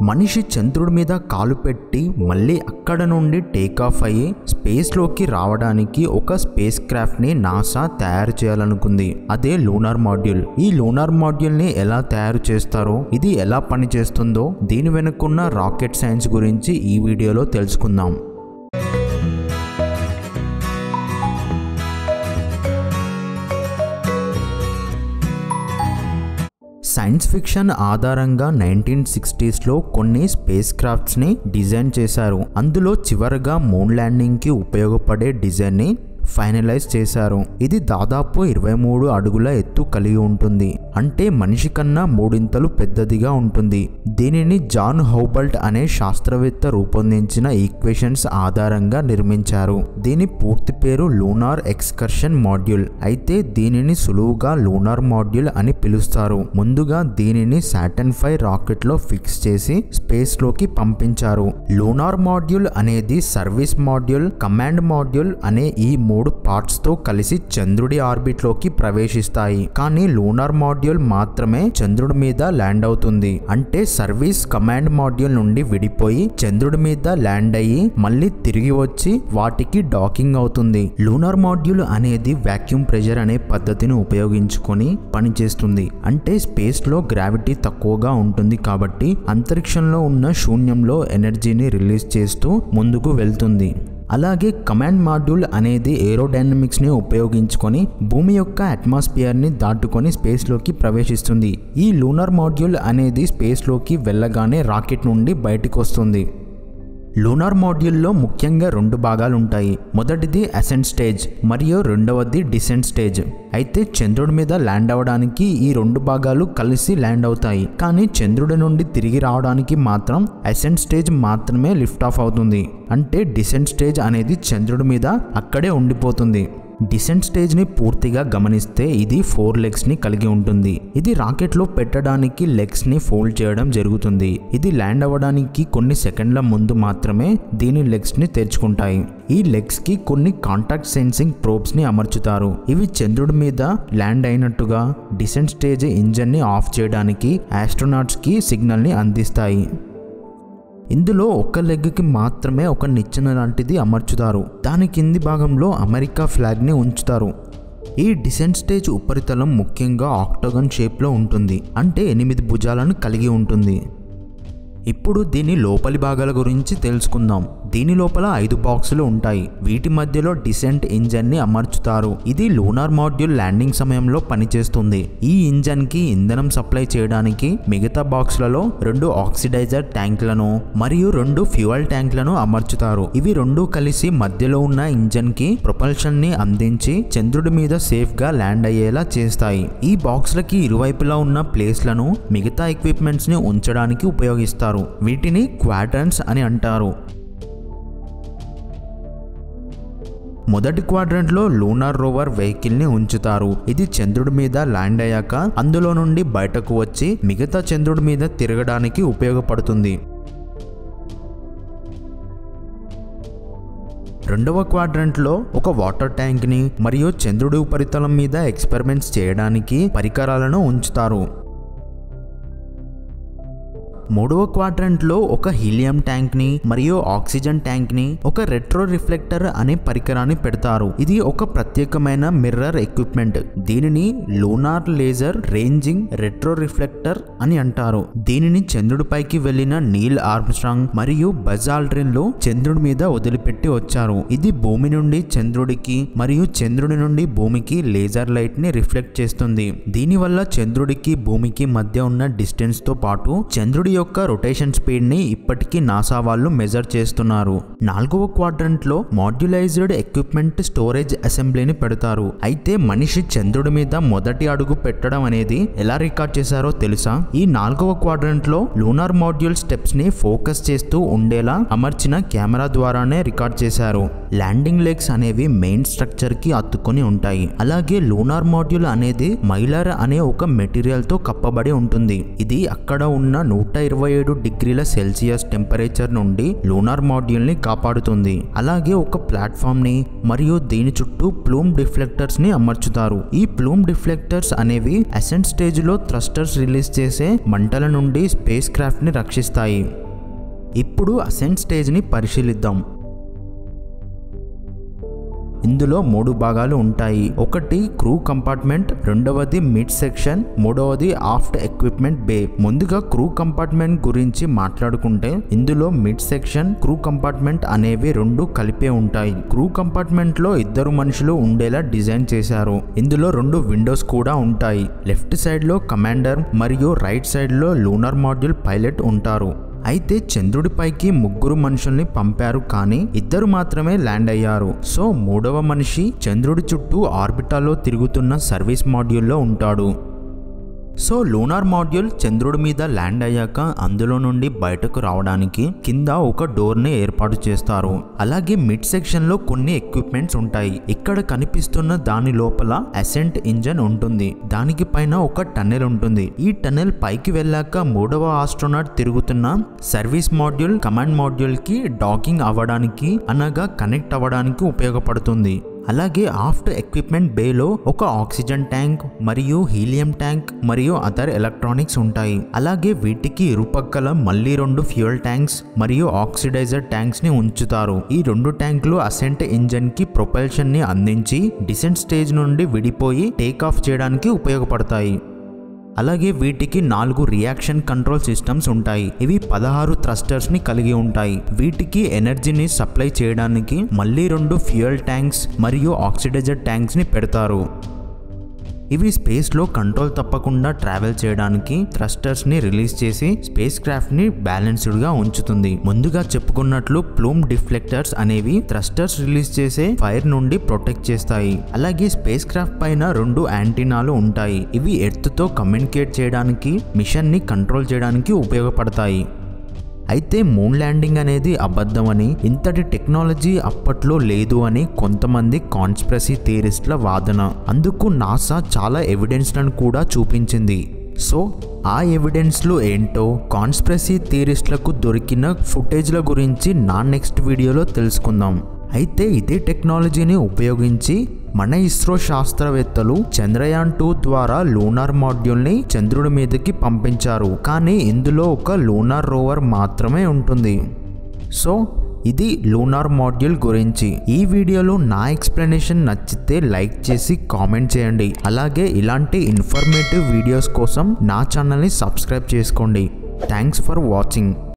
మనిషి చంద్రుడి మీద కాలు పెట్టి మళ్ళీ అక్కడ నుండి టేక్ ఆఫ్ అయ్యి స్పేస్లోకి రావడానికి ఒక స్పేస్ క్రాఫ్ట్ని నాసా తయారు చేయాలనుకుంది అదే లూనార్ మాడ్యూల్ ఈ లూనార్ మాడ్యూల్ని ఎలా తయారు చేస్తారో ఇది ఎలా పనిచేస్తుందో దీని వెనుకున్న రాకెట్ సైన్స్ గురించి ఈ వీడియోలో తెలుసుకుందాం సైన్స్ ఫిక్షన్ ఆధారంగా నైన్టీన్ సిక్స్టీస్లో కొన్ని స్పేస్ క్రాఫ్ట్స్ని డిజైన్ చేశారు అందులో చివరగా మూన్ ల్యాండింగ్కి ఉపయోగపడే డిజైన్ని ఫైనలైజ్ చేశారు ఇది దాదాపు ఇరవై మూడు అడుగుల ఎత్తు కలిగి ఉంటుంది అంటే మనిషి కన్నా మూడింతలు పెద్దదిగా ఉంటుంది దీనిని జాన్ హౌబల్ట్ అనే శాస్త్రవేత్త రూపొందించిన ఈక్వేషన్స్ ఆధారంగా నిర్మించారు దీని పూర్తి పేరు లూనార్ ఎక్స్కర్షన్ మాడ్యూల్ అయితే దీనిని సులువుగా లూనార్ మాడ్యూల్ అని పిలుస్తారు ముందుగా దీనిని సాటన్ ఫైవ్ రాకెట్ లో ఫిక్స్ చేసి స్పేస్ లోకి పంపించారు లూనార్ మాడ్యూల్ అనేది సర్వీస్ మాడ్యూల్ కమాండ్ మాడ్యూల్ అనే ఈ మూడు పార్ట్స్ తో కలిసి చంద్రుడి ఆర్బిట్ లోకి ప్రవేశిస్తాయి కానీ లూనార్ మాడ్యూల్ మాత్రమే చంద్రుడి మీద ల్యాండ్ అవుతుంది అంటే సర్వీస్ కమాండ్ మాడ్యూల్ నుండి విడిపోయి చంద్రుడి మీద ల్యాండ్ అయ్యి మళ్ళీ తిరిగి వచ్చి వాటికి డాకింగ్ అవుతుంది లూనార్ మాడ్యూల్ అనేది వాక్యూమ్ ప్రెషర్ అనే పద్ధతిని ఉపయోగించుకొని పనిచేస్తుంది అంటే స్పేస్ లో గ్రావిటీ తక్కువగా ఉంటుంది కాబట్టి అంతరిక్షంలో ఉన్న శూన్యంలో ఎనర్జీని రిలీజ్ చేస్తూ ముందుకు వెళ్తుంది అలాగే కమాండ్ మాడ్యూల్ అనేది ఏరోడైనమిక్స్ని ఉపయోగించుకొని భూమి యొక్క అట్మాస్ఫియర్ని దాటుకొని స్పేస్లోకి ప్రవేశిస్తుంది ఈ లూనార్ మాడ్యూల్ అనేది స్పేస్లోకి వెళ్ళగానే రాకెట్ నుండి బయటకు వస్తుంది లూనార్ మాడ్యూల్లో ముఖ్యంగా రెండు భాగాలు ఉంటాయి మొదటిది అసెంట్ స్టేజ్ మరియు రెండవది డిసెంట్ స్టేజ్ అయితే చంద్రుడి మీద ల్యాండ్ అవ్వడానికి ఈ రెండు భాగాలు కలిసి ల్యాండ్ అవుతాయి కానీ చంద్రుడి నుండి తిరిగి రావడానికి మాత్రం అసెంట్ స్టేజ్ మాత్రమే లిఫ్ట్ ఆఫ్ అవుతుంది అంటే డిసెంట్ స్టేజ్ అనేది చంద్రుడి మీద అక్కడే ఉండిపోతుంది డిసెంట్ స్టేజ్ని పూర్తిగా గమనిస్తే ఇది ఫోర్ లెగ్స్ని కలిగి ఉంటుంది ఇది రాకెట్లో పెట్టడానికి లెగ్స్ని ఫోల్డ్ చేయడం జరుగుతుంది ఇది ల్యాండ్ అవ్వడానికి కొన్ని సెకండ్ల ముందు మాత్రమే దీని లెగ్స్ని తెరుచుకుంటాయి ఈ లెగ్స్కి కొన్ని కాంటాక్ట్ సెన్సింగ్ ప్రోబ్స్ని అమర్చుతారు ఇవి చంద్రుడి మీద ల్యాండ్ అయినట్టుగా డిసెంట్ స్టేజ్ ఇంజన్ని ఆఫ్ చేయడానికి ఆస్ట్రోనాట్స్కి సిగ్నల్ని అందిస్తాయి ఇందులో ఒక లెగ్కి మాత్రమే ఒక నిచ్చెన లాంటిది అమర్చుతారు దాని కింది భాగంలో అమెరికా ఫ్లాగ్ని ఉంచుతారు ఈ డిసెంట్ స్టేజ్ ఉపరితలం ముఖ్యంగా ఆక్టోగన్ షేప్లో ఉంటుంది అంటే ఎనిమిది భుజాలను కలిగి ఉంటుంది ఇప్పుడు దీని లోపలి భాగాల గురించి తెలుసుకుందాం దీని లోపల ఐదు బాక్సులు ఉంటాయి వీటి మధ్యలో డిసెంట్ ఇంజన్ ని అమర్చుతారు ఇది లూనార్ మాడ్యూల్ ల్యాండింగ్ సమయంలో పనిచేస్తుంది ఈ ఇంజన్ కి ఇంధనం సప్లై చేయడానికి మిగతా బాక్సులలో రెండు ఆక్సిడైజర్ ట్యాంక్లను మరియు రెండు ఫ్యూయల్ ట్యాంక్లను అమర్చుతారు ఇవి రెండు కలిసి మధ్యలో ఉన్న ఇంజన్ కి ప్రొపల్షన్ ని అందించి చంద్రుడి మీద సేఫ్ గా ల్యాండ్ అయ్యేలా చేస్తాయి ఈ బాక్స్లకి ఇరువైపులా ఉన్న ప్లేస్లను మిగతా ఎక్విప్మెంట్స్ ని ఉంచడానికి ఉపయోగిస్తారు వీటిని క్వాడ్రన్స్ అని అంటారు మొదటి క్వాడ్రంట్లో లూనార్ రోవర్ వెహికల్ ని ఉంచుతారు ఇది చంద్రుడి మీద ల్యాండ్ అయ్యాక అందులో నుండి బయటకు వచ్చి మిగతా చంద్రుడి మీద తిరగడానికి ఉపయోగపడుతుంది రెండవ క్వాడ్రంట్లో ఒక వాటర్ ట్యాంక్ ని మరియు చంద్రుడి ఉపరితలం మీద ఎక్స్పెరిమెంట్స్ చేయడానికి పరికరాలను ఉంచుతారు మూడవ క్వాడ్రంట్లో ఒక హీలియం ట్యాంక్ ని మరియు ఆక్సిజన్ ట్యాంక్ ని ఒక రెట్రో రిఫ్లెక్టర్ అనే పరికరాన్ని పెడతారు ఇది ఒక ప్రత్యేకమైన మిర్రర్ ఎక్విప్మెంట్ దీనిని lunar laser ranging retro reflector అని అంటారు దీనిని చంద్రుడిపైకి వెళ్లిన నీల్ ఆర్మ్స్ట్రాంగ్ మరియు బజ్ ఆల్డ్రిన్ లు చంద్రుడి మీద వదిలిపెట్టి వచ్చారు ఇది భూమి నుండి చంద్రుడికి మరియు చంద్రుడి నుండి భూమికి లేజర్ లైట్ ని రిఫ్లెక్ట్ చేస్తుంది దీనివల్ల చంద్రుడికి భూమికి మధ్య ఉన్న డిస్టెన్స్ తో పాటు చంద్రుడి యొక్క రొటేషన్ స్పీడ్ ని ఇప్పటికీ నాసా వాళ్ళు మెజర్ చేస్తున్నారు నాలుగవ క్వాడ్రంట్ లో మాడ్యులైజ్డ్ ఎక్విప్మెంట్ స్టోరేజ్ అసెంబ్లీని పెడతారు అయితే మనిషి చంద్రుడి మీద మొదటి అడుగు పెట్టడం అనేది ఎలా రికార్డ్ చేశారో తెలుసా ఈ నాలుగవ క్వాడ్రంట్ లో లూనార్ మాడ్యూల్ స్టెప్స్ ని ఫోకస్ చేస్తూ ఉండేలా అమర్చిన కెమెరా ద్వారానే రికార్డ్ చేశారు ల్యాండింగ్ లెగ్స్ అనేవి మెయిన్ స్ట్రక్చర్ కి అత్తుకొని ఉంటాయి అలాగే లూనార్ మాడ్యూల్ అనేది మైలర్ అనే ఒక మెటీరియల్ తో కప్పబడి ఉంటుంది ఇది అక్కడ ఉన్న నూట ఇరవై ఏడు డిగ్రీల సెల్సియస్ టెంపరేచర్ నుండి లూనార్ మాడ్యూల్ ని కాపాడుతుంది అలాగే ఒక ప్లాట్ఫామ్ ని మరియు దీని చుట్టూ ప్లూమ్ డిఫ్లెక్టర్స్ ని అమర్చుతారు ఈ ప్లూమ్ డిఫ్లెక్టర్స్ అనేవి అసెంట్ స్టేజ్ లో థ్రస్టర్స్ రిలీజ్ చేసే మంటల నుండి స్పేస్ క్రాఫ్ట్ ని రక్షిస్తాయి ఇప్పుడు అసెంట్ స్టేజ్ ని పరిశీలిద్దాం ఇందులో మూడు భాగాలు ఉంటాయి ఒకటి క్రూ కంపార్ట్మెంట్ రెండవది మిడ్ సెక్షన్ మూడవది ఆఫ్ట్ ఎక్విప్మెంట్ బే ముందుగా క్రూ కంపార్ట్మెంట్ గురించి మాట్లాడుకుంటే ఇందులో మిడ్ సెక్షన్ క్రూ కంపార్ట్మెంట్ అనేవి రెండు కలిపే ఉంటాయి క్రూ కంపార్ట్మెంట్ లో ఇద్దరు మనుషులు ఉండేలా డిజైన్ చేశారు ఇందులో రెండు విండోస్ కూడా ఉంటాయి లెఫ్ట్ సైడ్ లో కమాండర్ మరియు రైట్ సైడ్ లో లూనర్ మాడ్యూల్ పైలట్ ఉంటారు అయితే చంద్రుడిపైకి ముగ్గురు మనుషుల్ని పంపారు కానీ ఇద్దరు మాత్రమే ల్యాండ్ అయ్యారు సో మూడవ మనిషి చంద్రుడి చుట్టూ ఆర్బిటాలో తిరుగుతున్న సర్వీస్ మాడ్యూల్లో ఉంటాడు సో లూనార్ మాడ్యూల్ చంద్రుడి మీద ల్యాండ్ అయ్యాక అందులో నుండి బయటకు రావడానికి కింద ఒక డోర్ ని ఏర్పాటు చేస్తారు అలాగే మిడ్ సెక్షన్ లో కొన్ని ఎక్విప్మెంట్స్ ఉంటాయి ఇక్కడ కనిపిస్తున్న దాని లోపల అసెంట్ ఇంజన్ ఉంటుంది దానికి పైన ఒక టన్నెల్ ఉంటుంది ఈ టన్నెల్ పైకి వెళ్ళాక మూడవ ఆస్ట్రోనాట్ తిరుగుతున్న సర్వీస్ మాడ్యూల్ కమాండ్ మాడ్యూల్ కి డాకింగ్ అవ్వడానికి అనగా కనెక్ట్ అవ్వడానికి ఉపయోగపడుతుంది అలాగే ఆఫ్టర్ ఎక్విప్మెంట్ బేలో ఒక ఆక్సిజన్ ట్యాంక్ మరియు హీలియం ట్యాంక్ మరియు అదర్ ఎలక్ట్రానిక్స్ ఉంటాయి అలాగే వీటికి ఇరుపక్కల మళ్ళీ రెండు ఫ్యూయల్ ట్యాంక్స్ మరియు ఆక్సిడైజర్ ట్యాంక్స్ ని ఉంచుతారు ఈ రెండు ట్యాంకులు అసెంట్ ఇంజన్ కి ప్రొపల్షన్ ని అందించి డిసెంట్ స్టేజ్ నుండి విడిపోయి టేక్ ఆఫ్ చేయడానికి ఉపయోగపడతాయి అలాగే వీటికి నాలుగు రియాక్షన్ కంట్రోల్ సిస్టమ్స్ ఉంటాయి ఇవి పదహారు థ్రస్టర్స్ ని కలిగి ఉంటాయి వీటికి ఎనర్జీని సప్లై చేయడానికి మళ్ళీ రెండు ఫ్యూయల్ ట్యాంక్స్ మరియు ఆక్సిడైజర్ ట్యాంక్స్ ని పెడతారు ఇవి స్పేస్లో కంట్రోల్ తప్పకుండా ట్రావెల్ చేయడానికి థ్రస్టర్స్ని రిలీజ్ చేసి స్పేస్ క్రాఫ్ట్ని బ్యాలెన్స్డ్గా ఉంచుతుంది ముందుగా చెప్పుకున్నట్లు ప్లూమ్ డిఫ్లెక్టర్స్ అనేవి థ్రస్టర్స్ రిలీజ్ చేసే ఫైర్ నుండి ప్రొటెక్ట్ చేస్తాయి అలాగే స్పేస్ క్రాఫ్ట్ పైన రెండు యాంటీనాలు ఉంటాయి ఇవి ఎర్త్తో కమ్యూనికేట్ చేయడానికి మిషన్ని కంట్రోల్ చేయడానికి ఉపయోగపడతాయి అయితే మూన్ ల్యాండింగ్ అనేది అబద్ధమని ఇంతటి టెక్నాలజీ అప్పట్లో లేదు అని కొంతమంది కాన్స్పిరసీ థియరిస్ట్ల వాదన అందుకు నాసా చాలా ఎవిడెన్స్లను కూడా చూపించింది సో ఆ ఎవిడెన్స్లు ఏంటో కాన్స్పిరసీ థియరిస్ట్లకు దొరికిన ఫుటేజ్ల గురించి నా నెక్స్ట్ వీడియోలో తెలుసుకుందాం అయితే ఇదే టెక్నాలజీని ఉపయోగించి మన ఇస్రో శాస్త్రవేత్తలు చంద్రయాన్ టూ ద్వారా లూనార్ మాడ్యూల్ని చంద్రుడి మీదకి పంపించారు కానీ ఇందులో ఒక లూనార్ రోవర్ మాత్రమే ఉంటుంది సో ఇది లూనార్ మాడ్యూల్ గురించి ఈ వీడియోలో నా ఎక్స్ప్లెనేషన్ నచ్చితే లైక్ చేసి కామెంట్ చేయండి అలాగే ఇలాంటి ఇన్ఫర్మేటివ్ వీడియోస్ కోసం నా ఛానల్ని సబ్స్క్రైబ్ చేసుకోండి థ్యాంక్స్ ఫర్ వాచింగ్